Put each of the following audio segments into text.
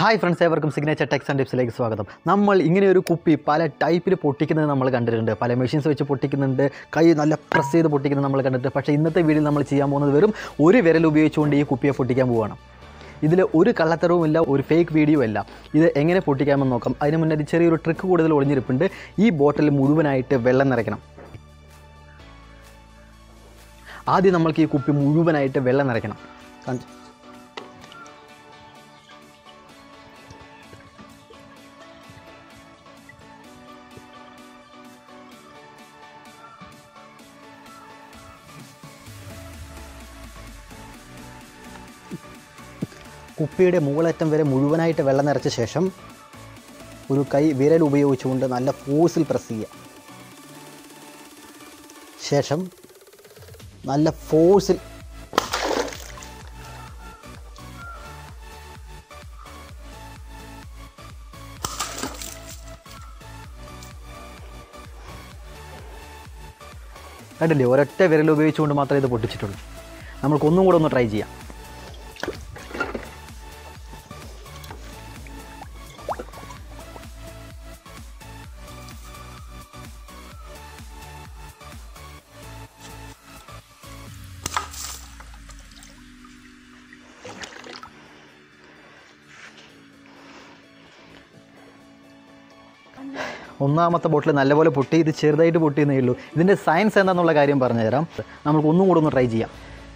hi friends ഏവർക്കും signature techs and ടിപ്സിലേക്ക് സ്വാഗതം നമ്മൾ ഇങ്ങനെ ഒരു കുപ്പി പല ടൈപ്പിൽ പൊട്ടിക്കുന്നത് നമ്മൾ കണ്ടിട്ടുണ്ട് പല മെഷീൻസ് വെച്ച് പൊട്ടിക്കുന്നുണ്ട് കൈ നല്ല പ്രസ് ചെയ്ത് പൊട്ടിക്കുന്നത് നമ്മൾ കണ്ടിട്ടുണ്ട് പക്ഷേ ഇന്നത്തെ വീഡിയോയിൽ നമ്മൾ ചെയ്യാൻ പോകുന്നത് വെറും ഒരു വിരൽ ഉപയോഗിച്ചുകൊണ്ട് ഈ കുപ്പിയെ പൊട്ടിക്കാൻ പോവുകയാണ് ഇതിൽ ഒരു കള്ളത്തരവുമില്ല ഒരു ഫേക്ക് വീഡിയോ അല്ല ഇത് എങ്ങനെ പൊട്ടിക്കാമെന്ന് നോക്കാം അതിന് മുന്നേ ഒരു ചെറിയൊരു ട്രിക്ക് കൂടുതൽ ഒളിഞ്ഞിരിപ്പുണ്ട് ഈ ബോട്ടിൽ മുഴുവനായിട്ട് വെള്ളം നിറയ്ക്കണം ആദ്യം നമ്മൾക്ക് ഈ കുപ്പി മുഴുവനായിട്ട് വെള്ളം നിറയ്ക്കണം കാണിച്ച് കുപ്പിയുടെ മുകളറ്റം വരെ മുഴുവനായിട്ട് വെള്ളം നിറച്ച ശേഷം ഒരു കൈ വിരൽ ഉപയോഗിച്ചുകൊണ്ട് നല്ല ഫോഴ്സിൽ പ്രസ് ചെയ്യുക ശേഷം നല്ല ഫോഴ്സിൽ കണ്ടില്ലേ ഒരൊറ്റ വിരൽ ഉപയോഗിച്ചുകൊണ്ട് മാത്രമേ ഇത് പൊട്ടിച്ചിട്ടുള്ളൂ നമ്മൾക്ക് ഒന്നും കൂടെ ഒന്ന് ട്രൈ ചെയ്യാം ഒന്നാമത്തെ ബോട്ടിൽ നല്ലപോലെ പൊട്ടി ഇത് ചെറുതായിട്ട് പൊട്ടിയെന്നേ ഉള്ളൂ ഇതിൻ്റെ സയൻസ് എന്താണെന്നുള്ള കാര്യം പറഞ്ഞുതരാം നമുക്ക് ഒന്നും കൂടെ ഒന്ന് ട്രൈ ചെയ്യാം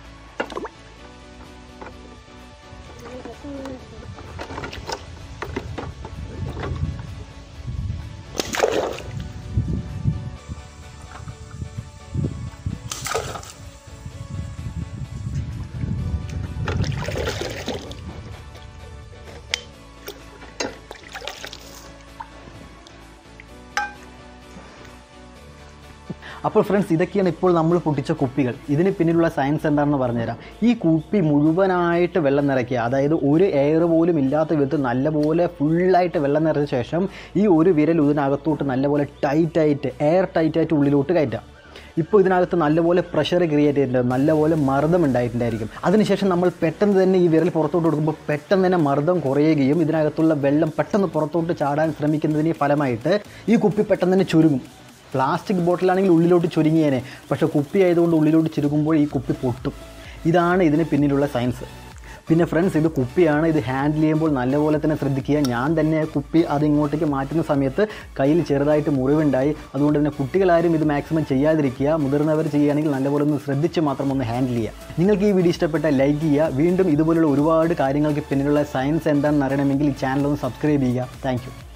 അപ്പോൾ ഫ്രണ്ട്സ് ഇതൊക്കെയാണ് ഇപ്പോൾ നമ്മൾ പൊട്ടിച്ച കുപ്പികൾ ഇതിന് പിന്നിലുള്ള സയൻസ് എന്താണെന്ന് പറഞ്ഞുതരാം ഈ കുപ്പി മുഴുവനായിട്ട് വെള്ളം നിറയ്ക്കുക അതായത് ഒരു എയർ പോലും ഇല്ലാത്ത വിധത്തിൽ നല്ലപോലെ ഫുള്ളായിട്ട് വെള്ളം നിറച്ച ശേഷം ഈ ഒരു വിരൽ ഇതിനകത്തോട്ട് നല്ലപോലെ ടൈറ്റായിട്ട് എയർ ടൈറ്റായിട്ട് ഉള്ളിലോട്ട് കയറ്റാം ഇപ്പോൾ ഇതിനകത്ത് നല്ലപോലെ പ്രഷർ ക്രിയേറ്റ് ചെയ്തിട്ടുണ്ട് നല്ലപോലെ മർദ്ദം ഉണ്ടായിട്ടുണ്ടായിരിക്കും അതിനുശേഷം നമ്മൾ പെട്ടെന്ന് തന്നെ ഈ വിരൽ പുറത്തോട്ട് കൊടുക്കുമ്പോൾ പെട്ടെന്ന് തന്നെ മർദ്ദം കുറയുകയും ഇതിനകത്തുള്ള വെള്ളം പെട്ടെന്ന് പുറത്തോട്ട് ചാടാൻ ശ്രമിക്കുന്നതിന് ഫലമായിട്ട് ഈ കുപ്പി പെട്ടെന്ന് തന്നെ ചുരുങ്ങും പ്ലാസ്റ്റിക് ബോട്ടിലാണെങ്കിൽ ഉള്ളിലോട്ട് ചുരുങ്ങിയേനെ പക്ഷേ കുപ്പി ആയതുകൊണ്ട് ഉള്ളിലോട്ട് ചുരുങ്ങുമ്പോൾ ഈ കുപ്പി പൊട്ടും ഇതാണ് ഇതിന് പിന്നിലുള്ള സയൻസ് പിന്നെ ഫ്രണ്ട്സ് ഇത് കുപ്പിയാണ് ഇത് ഹാൻഡിൽ ചെയ്യുമ്പോൾ നല്ലപോലെ തന്നെ ശ്രദ്ധിക്കുക ഞാൻ തന്നെ കുപ്പി അത് ഇങ്ങോട്ടേക്ക് മാറ്റുന്ന സമയത്ത് കയ്യിൽ ചെറുതായിട്ട് മുറിവുണ്ടായി അതുകൊണ്ട് തന്നെ കുട്ടികളാരും ഇത് മാക്സിമം ചെയ്യാതിരിക്കുക മുതിർന്നവർ ചെയ്യുകയാണെങ്കിൽ നല്ലപോലെ ഒന്ന് ശ്രദ്ധിച്ച് മാത്രം ഒന്ന് ഹാൻഡിൽ ചെയ്യുക നിങ്ങൾക്ക് ഈ വീഡിയോ ഇഷ്ടപ്പെട്ടാൽ ലൈക്ക് ചെയ്യുക വീണ്ടും ഇതുപോലുള്ള ഒരുപാട് കാര്യങ്ങൾക്ക് പിന്നിലുള്ള സയൻസ് എന്താണെന്ന് അറിയണമെങ്കിൽ ഈ ചാനൽ ഒന്ന് സബ്സ്ക്രൈബ് ചെയ്യുക താങ്ക്